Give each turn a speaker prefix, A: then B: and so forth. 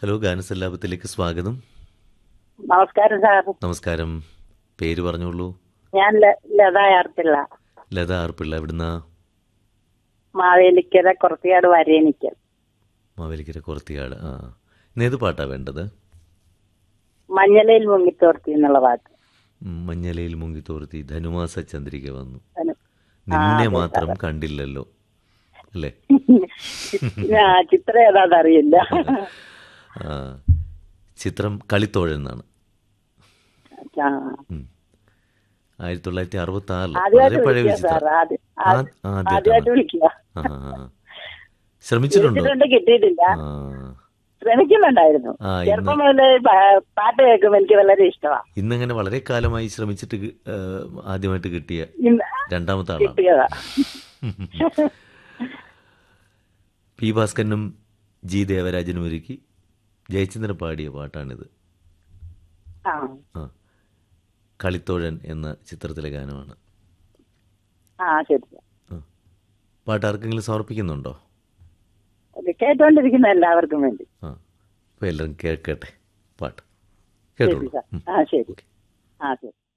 A: Hello ഗാനസല്ലാപത്തിലേക്ക് സ്വാഗതം
B: നമസ്കാരം sir
A: നമസ്കാരം പേര് പറഞ്ഞോളൂ
B: ഞാൻ ല- ലത ആർപ്പിള്ള
A: ലത ആർപ്പിള്ള എവിടുന്ന
B: മാവേലിക്കര കുറത്തിയാട് വരേനിക്കൽ
A: മാവേലിക്കര കുറത്തിയാട് ആ ഇന്നേത് പാട്ടാ വേണ്ടത്
B: മഞ്ഞലയിൽ മുങ്ങിത്തോർത്തി എന്നുള്ള പാട്ട്
A: ഉം, മഞ്ഞലയിൽ മുങ്ങിത്തോർത്തി ധനുമാസ ചന്ദ്രിക വന്നു
B: അതിന്
A: നിന്നെ മാത്രം കണ്ടില്ലല്ലോ അല്ലേ
B: ആ, ചിത്രം ഏതാന്ന് അറിയില്ല
A: ആ, ചിത്രം കളിത്തോഴൻ എന്നാണ്
B: ആ.
A: ഉം. ആയിരത്തി തൊള്ളായിരത്തി അറുപത്തി ആറിൽ
B: ആദ്യമായിട്ട്
A: വളരെ പഴയ ഒരു
B: വിളിക്കുക സാർ
A: ചിത്രം
B: ആദ്യ-
A: ആ-
B: ആ-
A: ആദ്യമായിട്ടാണ്.
B: ആദ്യമായിട്ട് വിളിക്കുക
A: ആ, ആ, ആ. ശ്രമിച്ചിട്ടുണ്ടോ
B: വിളിച്ചിട്ടുണ്ട് കിട്ടിയിട്ടില്ല
A: ആ
B: ശ്രമിക്കുന്നുണ്ടായിരുന്നു
A: ആ, ഇന്ന്
B: ചെറുപ്പം മുതലേ പാ- പാട്ട് കേൾക്കുമ്പോൾ എനിക്ക് വളരെ ഇഷ്ടമാണ്
A: ഇന്നങ്ങനെ വളരെ കാലമായി ശ്രമിച്ചിട്ട് കി- ആ, ആദ്യമായിട്ട് കിട്ടിയ
B: ഇന്ന്
A: രണ്ടാമത്തെ ആളാണ്
B: കിട്ടിയതാ
A: പി ഭാസ്കരനും ജി ദേവരാജനും ഒരുക്കി ജയചന്ദ്രൻ പാടിയ പാട്ടാണിത്
B: ആ
A: ആ കളിത്തോഴൻ എന്ന ചിത്രത്തിലെ ഗാനമാണ്
B: ആ ശരി
A: ആ പാട്ട് ആർക്കെങ്കിലും സമർപ്പിക്കുന്നുണ്ടോ
B: അത് കേട്ടോണ്ടിരിക്കുന്ന എല്ലാവർക്കും വേണ്ടി
A: ആ അപ്പോൾ എല്ലാവരും കേൾക്കട്ടെ പാട്ട്
B: ശരി
A: കേട്ടോളൂ
B: സാർ
A: ഉം.
B: ആ ശരി
A: ഓക്കെ
B: ആ ശരി